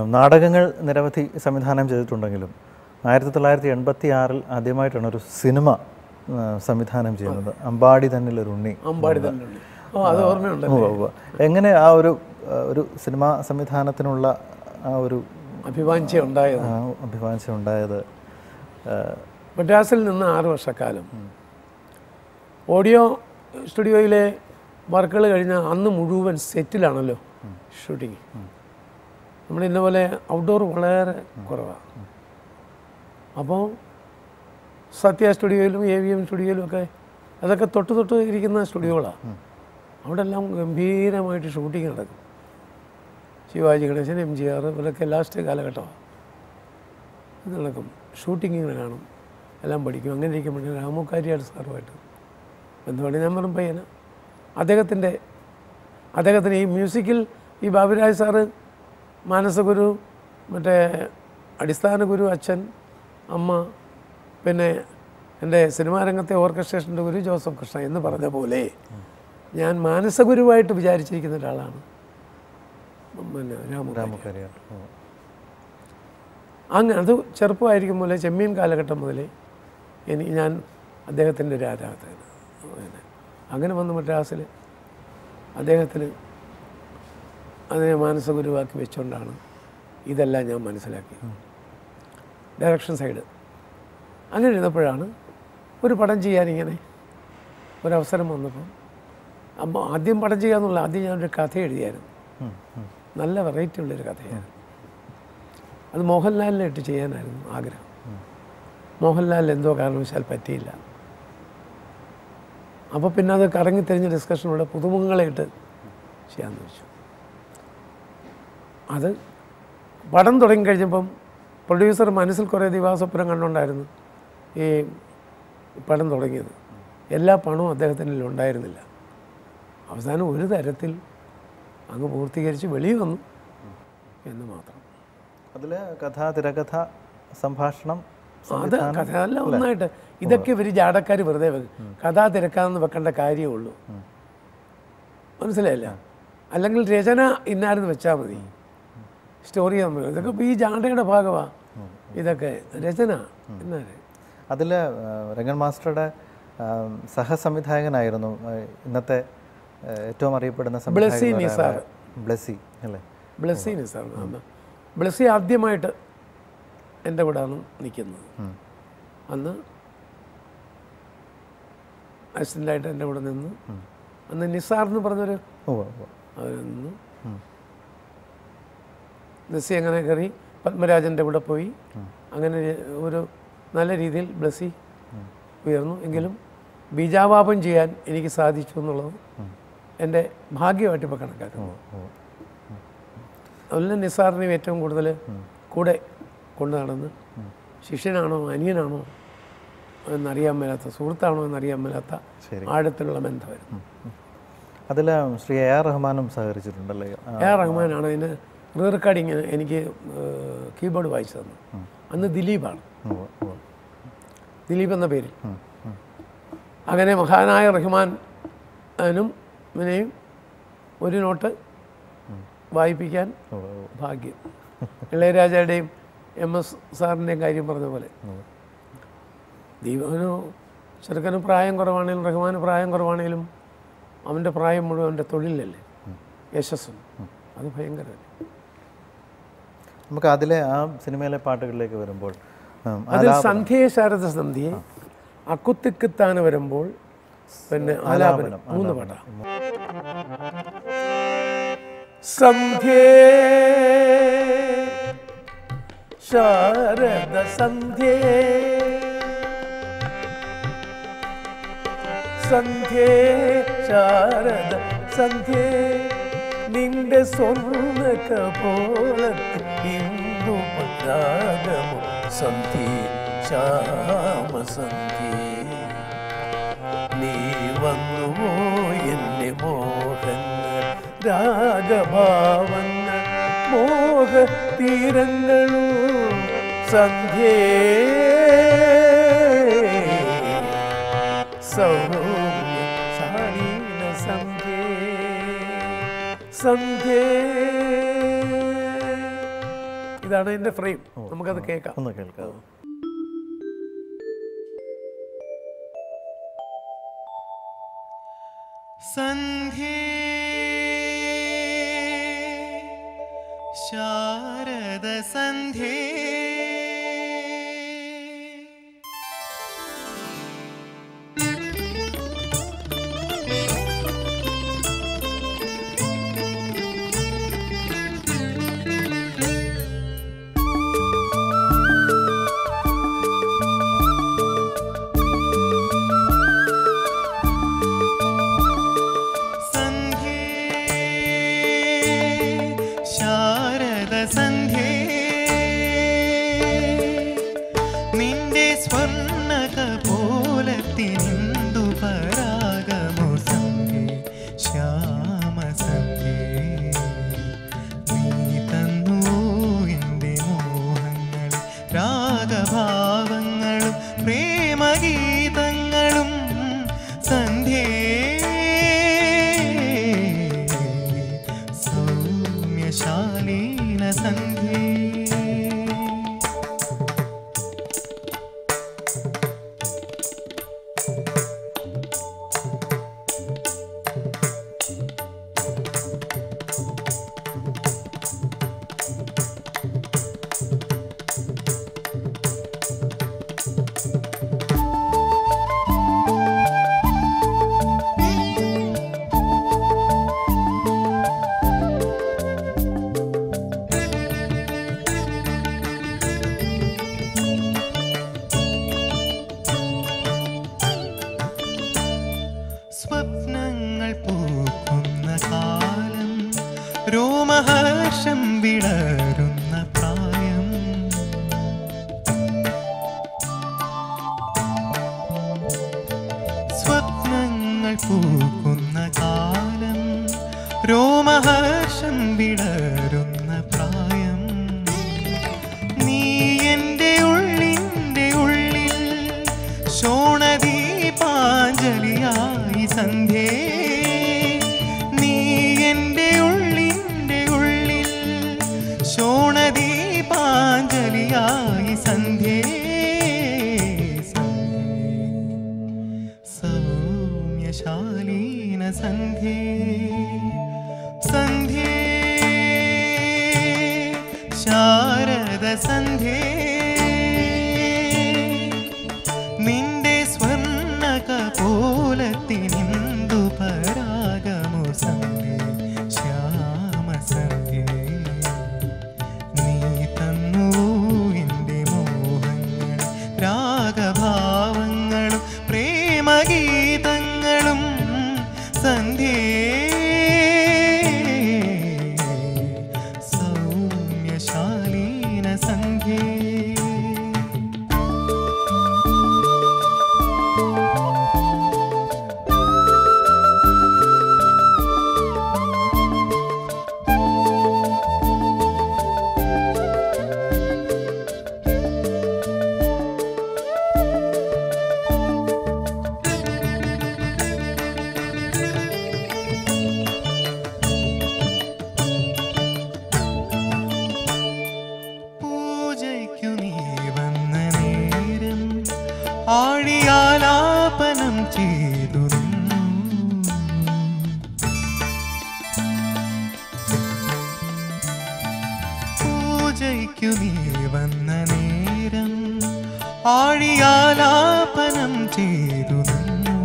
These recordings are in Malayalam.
നാടകങ്ങൾ നിരവധി സംവിധാനം ചെയ്തിട്ടുണ്ടെങ്കിലും ആയിരത്തി തൊള്ളായിരത്തി എൺപത്തി ആറിൽ ആദ്യമായിട്ടാണ് ഒരു സിനിമ ആ, സംവിധാനം ചെയ്യുന്നത് അമ്പാടി തന്നിലൊരു ഉണ്ണി അമ്പാടി തന്നെ ഉണ്ട് ഓ അത് ഓർമ്മയുണ്ട് ഉവ്വ് ഉവ്വ്. എങ്ങനെ ആ ഒരു ആ, ഒരു സിനിമാ സംവിധാനത്തിനുള്ള ആ ഒരു അഭിവാഞ്ച ഉണ്ടായത് ആ, അഭിവാഞ്ച ഉണ്ടായത് ആ, മദ്രാസിൽ നിന്ന് ആറ് വർഷക്കാലം ഓഡിയോ സ്റ്റുഡിയോയിലെ വർക്കുകൾ കഴിഞ്ഞ അന്ന് മുഴുവൻ സെറ്റിലാണല്ലോ ഷൂട്ടിങ് നമ്മൾ ഇന്ന പോലെ ഔട്ട്ഡോർ വളരെ കുറവാണ് അപ്പോൾ സത്യ സ്റ്റുഡിയോയിലും എ വി എം സ്റ്റുഡിയോയിലും ഒക്കെ അതൊക്കെ തൊട്ട് തൊട്ട് ഇരിക്കുന്ന സ്റ്റുഡിയോകളാണ് അവിടെ എല്ലാം ഗംഭീരമായിട്ട് ഷൂട്ടിങ് നടക്കും Sivaji Ganesan M G R ഇവരൊക്കെ ലാസ്റ്റ് കാലഘട്ടമാണ് ഇത് നടക്കും ഷൂട്ടിങ് ഇങ്ങനെ കാണും എല്ലാം പഠിക്കും അങ്ങനെ ഇരിക്കുമ്പോൾ രാമുക്കാരിയാണ് സാറുമായിട്ട് ബന്ധുവാണ് ഞാൻ വെറും പയ്യന അദ്ദേഹത്തിൻ്റെ അദ്ദേഹത്തിന് ഈ മ്യൂസിക്കിൽ ഈ ബാബുരാജ് സാറ് മാനസഗുരു മറ്റേ അടിസ്ഥാന ഗുരു അച്ഛൻ അമ്മ പിന്നെ എൻ്റെ സിനിമാ രംഗത്തെ ഓർക്കസ്ട്രേഷൻ്റെ ഗുരു ജോസഫ് കൃഷ്ണ എന്ന് പറഞ്ഞ പോലെ ഞാൻ മാനസഗുരുവായിട്ട് വിചാരിച്ചിരിക്കുന്ന ഒരാളാണ് പിന്നെ രാമു രാമകരിയാർ ഓ. അങ്ങനെ അത് ചെറുപ്പമായിരിക്കും പോലെ ചെമ്മീൻ കാലഘട്ടം മുതലേ എനിക്ക് ഞാൻ അദ്ദേഹത്തിൻ്റെ ഒരു ആരാധകൻ അങ്ങനെ അങ്ങനെ വന്ന് മദ്രാസിൽ അദ്ദേഹത്തിന് അതിനെ മാനസഗുരുവാക്കി വെച്ചുകൊണ്ടാണ് ഇതെല്ലാം ഞാൻ മനസ്സിലാക്കി ഡയറക്ഷൻ സൈഡ് അങ്ങനെ ഇരുന്നപ്പോഴാണ് ഒരു പടം ചെയ്യാനിങ്ങനെ ഒരവസരം വന്നപ്പോൾ അപ്പോൾ ആദ്യം പടം ചെയ്യാന്നുള്ള ആദ്യം ഞാനൊരു കഥ എഴുതിയായിരുന്നു ഉം, ഉം. നല്ല വെറൈറ്റി ഉള്ളൊരു കഥയാണ് അത് മോഹൻലാലിനെ ഇട്ട് ചെയ്യാനായിരുന്നു ആഗ്രഹം മോഹൻലാലിന് എന്തോ കാരണവശാൽ പറ്റിയില്ല അപ്പോൾ പിന്നെ അത് കറങ്ങി തിരിഞ്ഞ ഡിസ്കഷനിലൂടെ പുതുമുഖങ്ങളെ ഇട്ട് ചെയ്യാമെന്ന് വെച്ചു അത് പടം തുടങ്ങി കഴിഞ്ഞപ്പം പ്രൊഡ്യൂസർ മനസ്സിൽ കുറേ ദിവാസ്വപ്നം കണ്ടുകൊണ്ടായിരുന്നു ഈ പടം തുടങ്ങിയത് എല്ലാ പണവും അദ്ദേഹത്തിൻ്റെ ഉണ്ടായിരുന്നില്ല അവസാനം ഒരു തരത്തിൽ അങ്ങ് പൂർത്തീകരിച്ച് വെളിയിൽ വന്നു എന്ന് മാത്രം അതില് കഥ തിരക്കഥ സംഭാഷണം അത് കഥ അല്ല ഒന്നായിട്ട് ഇതൊക്കെ ഇവർ ജാടക്കാർ വെറുതെ വെക്കും കഥ തിരക്കാന്ന് വെക്കേണ്ട കാര്യമേ ഉള്ളൂ മനസ്സിലായില്ല അല്ലെങ്കിൽ രചന ഇന്നാരെന്ന് വെച്ചാൽ മതി സ്റ്റോറി നമ്മൾ ഇതൊക്കെ ഇപ്പൊ ഈ ജാടയുടെ ഭാഗമാണ് ഇതൊക്കെ രചന ഇന്നാരെ അതിൽ രംഗൻ മാസ്റ്ററുടെ ആ, സഹസംവിധായകനായിരുന്നു ആ, ഇന്നത്തെ ആ, ഏറ്റവും അറിയപ്പെടുന്ന ബ്ലെസ്സി സംവിധായകരിൽ നിസാർ. ഒരാളായ ബ്ലെസ്സി അല്ലേ ബ്ലസ്സി നിസാർ അന്ന് ബ്ലസ്സി ആദ്യമായിട്ട് എൻ്റെ കൂടെയാണ് നിൽക്കുന്നത് അന്ന് അസിസ്റ്റൻ്റായിട്ട് എൻ്റെ കൂടെ നിന്ന് അന്ന് നിസാർ എന്ന് പറഞ്ഞൊരു ഉവ്വ് ഉവ്വ്. അവർ നിന്നു ബ്ലസ്സി അങ്ങനെ കയറി പത്മരാജൻ്റെ കൂടെ പോയി അങ്ങനെ ഒരു നല്ല രീതിയിൽ ബ്ലസ്സി ഉയർന്നു എങ്കിലും ബീജാവാപം ചെയ്യാൻ എനിക്ക് സാധിച്ചു എന്നുള്ളത് എൻ്റെ ഭാഗ്യമായിട്ട് ഇപ്പോൾ കണക്കാക്കുന്നു ഉവ്വ്. അതുപോലെ നിസാറിനെയും ഏറ്റവും കൂടുതൽ കൂടെ കൊണ്ടു നടന്ന് ശിഷ്യനാണോ അനിയനാണോ എന്നറിയാൻ മേലാത്ത സുഹൃത്താണോ എന്നറിയാൻ മേലാത്ത ശരി. ആഴത്തിലുള്ള ബന്ധമായിരുന്നു അതിൽ ശ്രീ എ ആർ റഹ്മാനും സഹകരിച്ചിട്ടുണ്ടല്ലേ ആ, എ ആർ റഹ്മാനാണ് അതിന് റീ റെക്കോർഡിങ് എനിക്ക് കീബോർഡ് വായിച്ചു തന്നു അന്ന് ദിലീപാണ് ഉവ്വ് ഉവ്വ്. ദിലീപ് എന്ന പേരിൽ അങ്ങനെ മഹാനായ റഹ്മാനും ഇവനെയും ഒരു നോട്ട് വായിപ്പിക്കാൻ ഉവ്വ് ഉവ്വ്. ഭാഗ്യം ഇളയരാജയുടെയും എം എസ് സാറിൻ്റെയും കാര്യം പറഞ്ഞ പോലെ ദീപന് ചെറുക്കന് പ്രായം കുറവാണെങ്കിലും റഹ്മാന് പ്രായം കുറവാണെങ്കിലും അവൻ്റെ പ്രായം മുഴുവൻ അവൻ്റെ തൊഴിലല്ലേ യശസ്സും അത് ഭയങ്കരമല്ലേ നമുക്ക് അതിലെ ആ സിനിമയിലെ പാട്ടുകളിലേക്ക് വരുമ്പോൾ ഉം, അതിൽ സന്ധ്യയെ ശാരദ സന്ധ്യയെ അക്കുത്തിക്കുത്താന് വരുമ്പോൾ പിന്നെ ആലാപനം മൂന്ന് പാട്ടാ സന്ധ്യേ ശാരദ സന്ധ്യേ സന്ധ്യേ ശാരദ സന്ധ്യേ നിന്റെ സ്വർണ്ണ കപോലത്ത് ഇന്ദു പതാകമോ സന്ധ്യേ ശ്യാമ സന്ധ്യേ നീ വന്നുവോ എന്റെ മോഹങ്ങൾ രാഗഭാവങ്ങൾ മോഹ തീരങ്ങളും സന്ധ്യേ സൗമ്യ ശാലീന സന്ധ്യേ സന്ധ്യേ ഇതാണ് എൻ്റെ ഫ്രെയിം നമുക്കത് കേൾക്കാം ഒന്ന് കേൾക്കാം സന്ധ്യേ ശാരദ സന്ധ്യേ സന്ധ്യേ ശാരദ സന്ധ്യേ നിന്റെ സ്വർണ്ണക പോലത്തിനിന്ദു പരാഗമോ സന്ധ്യേ ശ്യാമ സന്ധ്യേ നീ തന്നു എൻ്റെ മോഹങ്ങൾ രാഗഭാവങ്ങളും പ്രേമഗീതങ്ങളും സന്ധ്യേ സൗമ്യശാലീന സന്ധ്യേ സ്വപ്നങ്ങൾ പൂക്കുന്ന കാലം രോമഹർഷം വിടരുന്ന പ്രായം സ്വപ്നങ്ങൾ പൂക്കുന്ന കാലം രോമഹർഷം വിടരുന്ന പ്രായം നീ എൻ്റെ ഉള്ളിൻ്റെ ഉള്ളിൽ ശോണദീപാഞ്ജലിയായി സന്ധ്യേ നീ എൻ്റെ ഉള്ളിൻ്റെ ഉള്ളിൽ ശോണദീപാഞ്ജലിയായി സന്ധ്യേ സൗമ്യശാലീന സന്ധ്യേ സന്ധ്യേ ശാരദ സന്ധ്യേ നിന്റെ സ്വർണ്ണക പോലത്തിനിന്ദു പരാഗമോ സന്ധ്യേ ശ്യാമ സന്ധ്യേ നീ തന്നു എൻ്റെ മോഹങ്ങൾ രാഗഭാവങ്ങളും പ്രേമഗീതങ്ങളും സന്ധ്യേ സൗമ്യശാലീന സന്ധ്യേ പൂജയ്ക്കു നീ വന്ന നേരം ആഴിയാലാപനം ചെയ്തു നിന്നു പൂജയ്ക്കു നീ വന്ന നേരം ആഴിയാലാപനം ചെയ്തു നിന്നു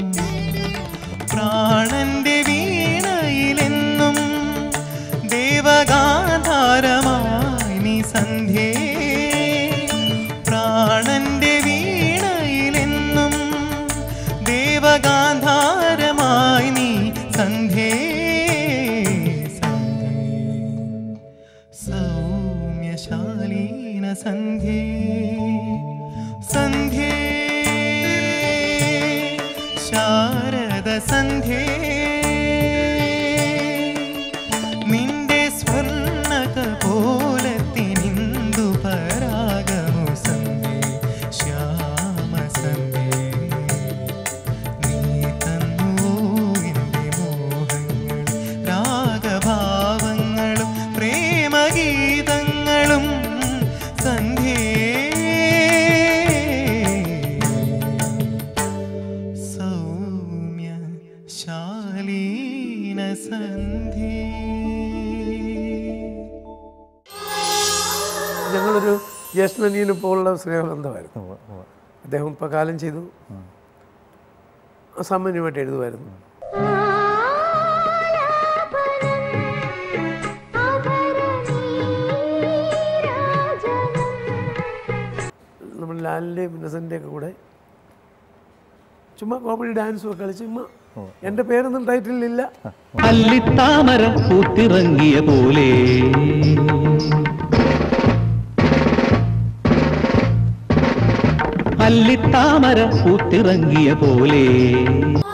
പ്രാണന്റെ വീണയിലെന്നും ദേവഗാന്ധാരമായി നീ സന്ധ്യേ പ്രാണന്റെ വീണയിലെന്നും ദേവഗാന്ധാരമായി നീ സന്ധ്യേ സന്ധ്യേ സൗമ്യശാലീന സന്ധ്യേ സന്ധ്യേ ശാരദ സന്ധ്യേ നിന്റെ സ്വർണ്ണക പോലത്തിനിന്ദു പരാഗമോ സന്ധ്യേ ശ്യാമ സന്ധ്യേ നീ തന്നു എൻ്റെ മോഹങ്ങൾ രാഗഭാവങ്ങളും പ്രേമഗീതങ്ങളും ഞങ്ങളൊരു ജ്യേഷ്ഠനീയനെ പോലുള്ള സ്നേഹബന്ധമായിരുന്നു ഉവ്വ്, ഉവ്വ്. അദ്ദേഹം ഇപ്പോൾ കാലം ചെയ്തു അസാമാന്യമായിട്ട് എഴുതുമായിരുന്നു നമ്മൾ ലാലിൻ്റെയും ഇന്നസെൻ്റെയും ഒക്കെ കൂടെ ചുമ്മാ കോമഡി ഡാൻസും ഒക്കെ കളിച്ച് ചുമ്മാ എൻ്റെ പേരൊന്നും ടൈറ്റിലില്ല അല്ലിത്താമര പൂത്തിറങ്ങിയ പോലെ അല്ലിത്താമര പൂത്തിറങ്ങിയ പോലെ